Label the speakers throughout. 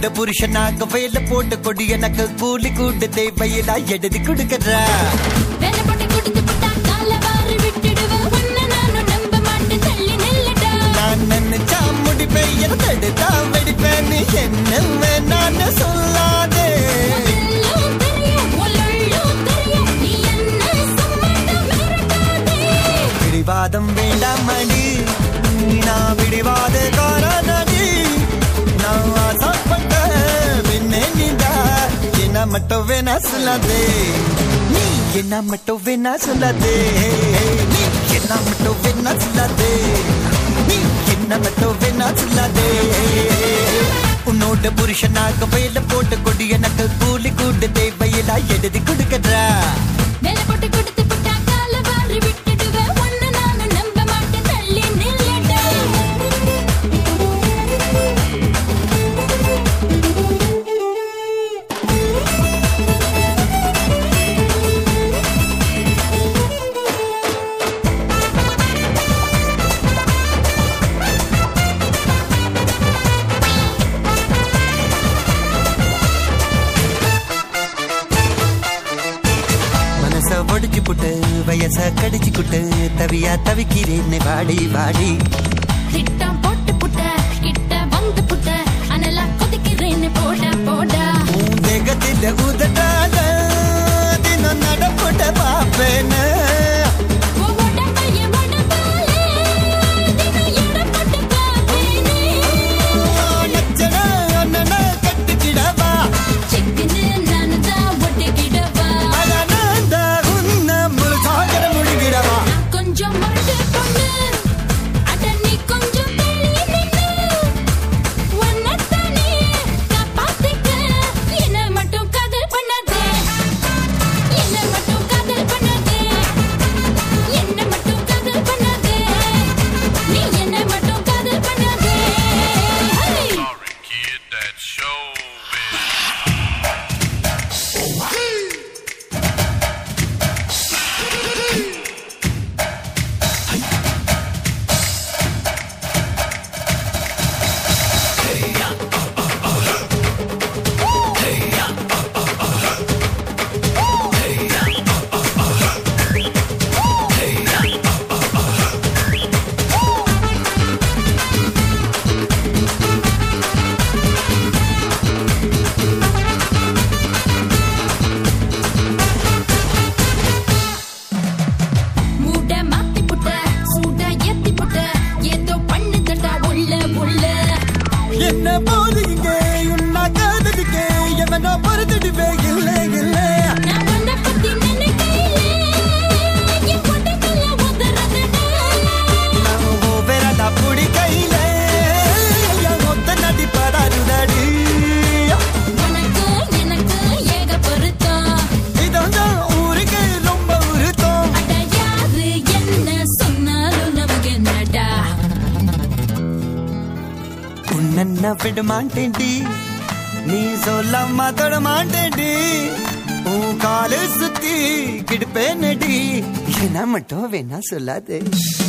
Speaker 1: புருஷனாக வேலை போட்டு கொடி எனக்கு கூலி கூட்டு தேவையிலா எழுதி கொடுக்கறா
Speaker 2: வேலை போட்டு கொடுத்து புட்டா கால வாரி விட்டுடுவேன் உன்னை நானும் நம்ப மாட்டேன் தள்ளி நில்லுடா
Speaker 1: நான் நினைச்சா முடிப்பேன் என தடுத்தா வெடிப்பேன் நீ என்ன வேணான்னு சொல்லாதே
Speaker 2: எல்லாம் தெரியும் உள்ளும் தெரியும் நீ என்ன சும்மாதான் மிரட்டாதே
Speaker 1: பிடிவாதம் வேண்டாம் மணி நான் பிடிவாத காரணி நான் ஆசைப்பட்ட பின்னே நீதா என்ன மட்டும் வேணா சொல்லாதே நீ என்ன மட்டும் வேணா சொல்லாதே நீ என்ன மட்டும் வேணா சொல்லாதே நீ என்ன மட்டும் வேணா சொல்லாதே உன்னோட புருஷனாக வேலை போட்டு கொடி எனக்கு கூலி கூட்டு தேவையிலா எழுதி கொடுக்கறா
Speaker 2: வேலை போட்டு கொடுத்து புட்டா கால வாரி விட்டுடுவேன் உன்னை நானும் நம்ப மாட்டேன் தள்ளி நில்லுடா
Speaker 1: மனச ஒடிச்சு புட்டு வயச கடிச்சு குட்டு தவியா தவிக்கிறேன் வாடி வாடி
Speaker 2: திட்டம் போட்டு புட்ட கிட்ட வந்து புட்ட அனலா கொதிக்கிறேன்னு போடா போடா
Speaker 1: உன் தேகத்தில உதட்டால தினம் நடப்புட்ட பாப்பேன்னு
Speaker 2: உடம்பைய உடம்பாலே தினம் எடை போட்டு பார்த்தேனே
Speaker 1: நச்சன அண்ணன கட்டிக்கிடவா
Speaker 2: சிக்குன்னு நானு தான் ஒட்டிக்கிடவா
Speaker 1: அழகாந்த உன்ன முழுசாகர முழுகிடவா
Speaker 2: நான் கொஞ்சம் முரட்டு பொண்ணு அட நீ கொஞ்சம் வெளியே நின்னு உன்னைத்தானே காப்பாத்திக்க என்ன மட்டும் காதல் பண்ணாதே என்ன மட்டும் காதல் பண்ணாதே என்ன மட்டும் காதல் பண்ணாதே நீ என்ன மட்டும் காதல் பண்ணாதே ஹே
Speaker 3: Sorry, kid, that's showbiz.
Speaker 2: மூட மாத்தி புட்ட சூட ஏத்தி புட்ட ஏதோ பண்ணுதடா உள்ள உள்ள
Speaker 1: என்ன போது இங்கே உன்னா காதலிக்கே எவனோ பொறுத்துடுவே இல்லை இல்லை
Speaker 2: நான் உன்னை பத்தி நினைக்கையிலே என் உடம்புல உதறதுடா
Speaker 1: நம்ம விரல புடி கையில என் மொத்த நடிப்படாருடடி
Speaker 2: உனக்கு எனக்கு ஏக பொருத்தம்
Speaker 1: இதான் ஊருக்கு ரொம்ப உருத்தம்
Speaker 2: அட யாரு என்ன சொன்னாலும் நமக்கு என்னடா
Speaker 1: உன்ன விட மாட்டேன்டி நீ சொல்லாம தொட மாட்டேன்டி உன் காலு சுத்தி கிடுப்பேனடி என்ன மட்டும் வேணா சொல்லாதே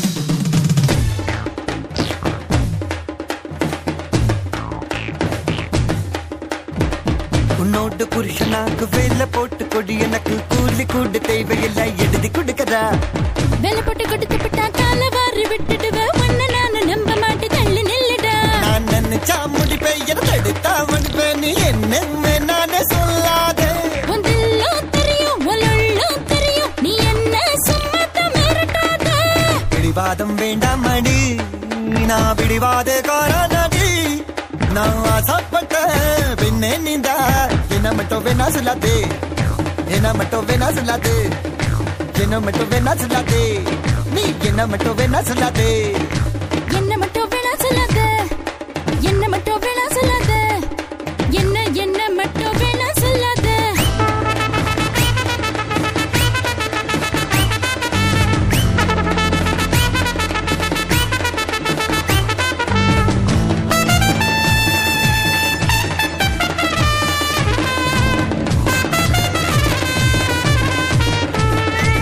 Speaker 1: உன்னோட புருஷனாக்கு வேலை போட்டு கொடி எனக்கு கூலி கூடு தேவையில்லை எழுதி கொடுக்கறா
Speaker 2: வேலை போட்டு கொடுத்து விட்டா கால வாரி விட்டுடுவேன் உன்னை நானும் நம்ப மாட்டேன் தள்ளி நில்லுடா
Speaker 1: நான் நினைச்சா முடிப்பேன் என தடுத்தா முடிப்பேன் நீ என்ன நானே சொல்லாதே
Speaker 2: உந்தெல்லாம் தெரியும் உள்ளும் தெரியும் நீ என்ன சும்மா தான் மிரட்டாத
Speaker 1: பிடிவாதம் வேண்டாம் அடி நான் பிடிவாத காரணடி நான் ஆசைப்பட்ட பின்னே நீந்தா என்ன மட்டும் வேணா சொல்லாதே என்ன மட்டும் வேணா சொல்லாதே என்ன மட்டும் வேணா சொல்லாதே நீ என்ன மட்டும் வேணா சொல்லாதே
Speaker 2: என்ன மட்டும் வேணா சொல்லாத என்ன மட்டும் வேணா சொல்லாத என்ன என்ன மட்டும் வேணா சொல்லாத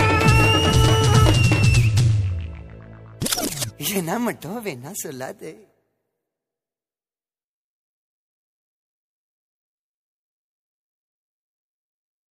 Speaker 1: என்ன மட்டும் வேணா சொல்லாதே